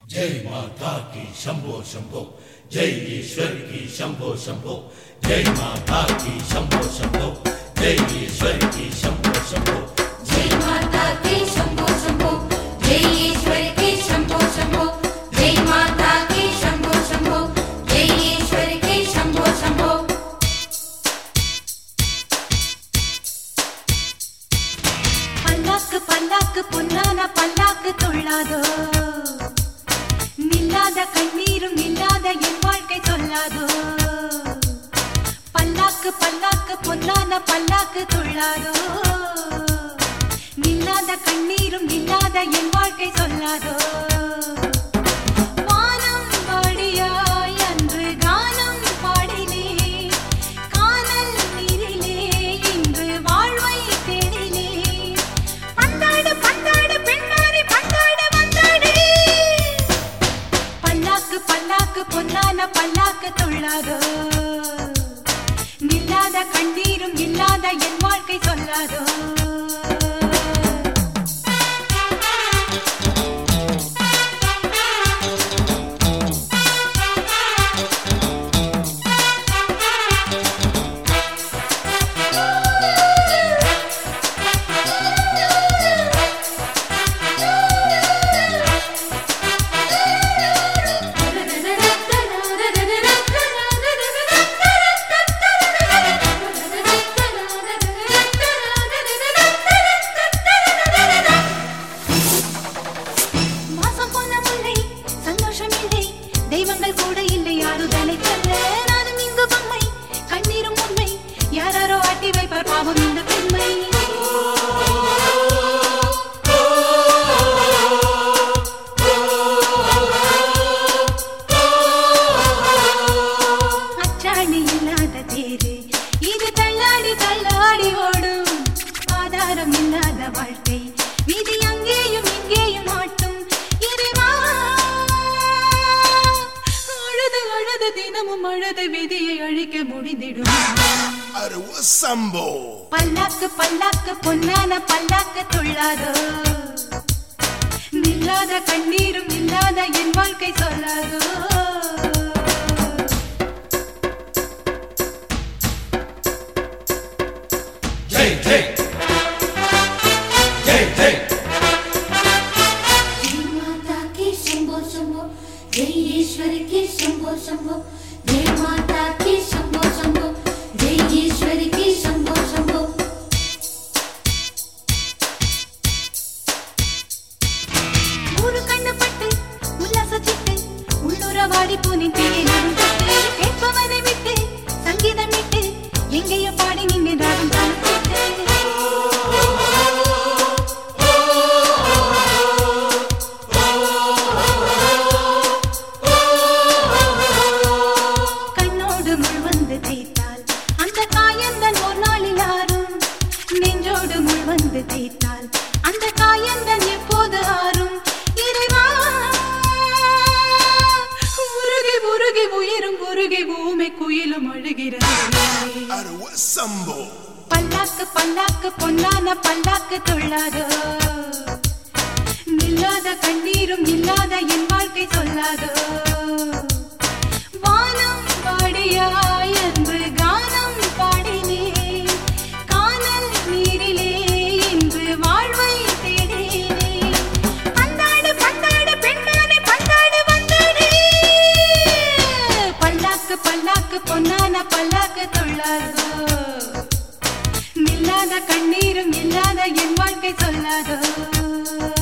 जय माता की शंभो शंभो जय ईश्वर की शंभो शंभो जय माता की शंभो शंभो जय ईश्वर की शंभो शंभो जय माता की शंभो शंभो जय ईश्वर की शंभो शंभो जय माता की शंभो शंभो जय ईश्वर की शंभो शंभो பல்லாக்கு பல்லாக்கு பொன்னான பல்லாக்கு துள்ளாதோ நில்லாத கண்ணீரும் நில்லாத என் வாழ்க்கை சொல்லாதோ பல்லாக்கு பல்லாக்கு பொன்னான பல்லாக்கு துள்ளாதோ நில்லாத கண்ணீரும் நில்லாத என் வாழ்க்கை சொல்லாதோ வானம் பாடியாய் அன்று கானம் பாடினே கானல் நீரிலே இன்று வாழ்வை தேடினே பந்தாடு பந்தாடு பெண்ணாரி பந்தாடு வந்தாடு பல்லாக்கு பல்லாக்கு பொன்னான பல்லாக்கு துள்ளாதோ நில்லாத கண்ணீரும் இல்லாத என் வாழ்க்கை சொல்லாதோ மாசம் போன முல்லை சந்தோஷம் இல்லை தெய்வங்கள் கூட இல்லை ஆறுதலை சொல்ல நானும் இங்கு பொம்மை கண்ணீரும் உண்மை யாராரோ ஆட்டி வைப்பார் பாவம் இந்த பெண்மை அச்சாணி இல்லாத தேரு இது தள்ளாடி தள்ளாடி ஓடும் ஆதாரம் இல்லாத வாழ்க்கை விதி அங்கேயும் இங்கேயும் ஆட்டும் இறைவா அழுது அழுது தினமும் அழுது விதியை அழிக்க முடிந்திடும் அருவ சம்போ பல்லாக்கு பல்லாக்கு பொன்னான பல்லாக்கு துள்ளாதோ நில்லாத கண்ணீரும் இல்லாத என் வாழ்க்கை சொல்லாதோ जय जय जय जय जय माता की शंभो शंभो जय ईश्वर की शंभो शंभो जय माता की शंभो शंभो जय ईश्वर की शंभो शंभो ஒரு கண்ணு பட்டு உல்லாச சிட்டு உள்ளூர வாடி போனேன் தேனும் தொட்டு கேட்பவனை விட்டு சங்கீதம் விட்டு எங்கேயோ பாடி நின்று ராகம் தாழ்த்திட்டு கண்ணோடு முள் வந்து தேய்த்தால் அந்த காயந்தன் ஒரு நாளில் ஆறும் நெஞ்சோடு முள் வந்து தேய்த்தால் அந்த காயந்தன் எப்போது ஆறும் இறைவா உருகி உருகி உயிரும் உருகி ஊமை குயிலும் அழுகிறது அருவ சம்போ பல்லாக்கு பல்லாக்கு பொன்னான பல்லாக்கு துள்ளாதோ நில்லாத கண்ணீரும் இல்லாத என் வாழ்க்கை சொல்லாதோ வானம் பாடியாய் என்று கானம் பாடினே கானல் நீரிலே இன்று வாழ்வை தேடினே பந்தாடு பந்தாடு பெண்ணானே பந்தாடு வந்தாடே பல்லாக்கு பல்லாக்கு பொன்னான பல்லாக்கு தொள்ளாதோ நில்லாத கண்ணீரும் இல்லாத என் வாழ்க்கை சொல்லாதோ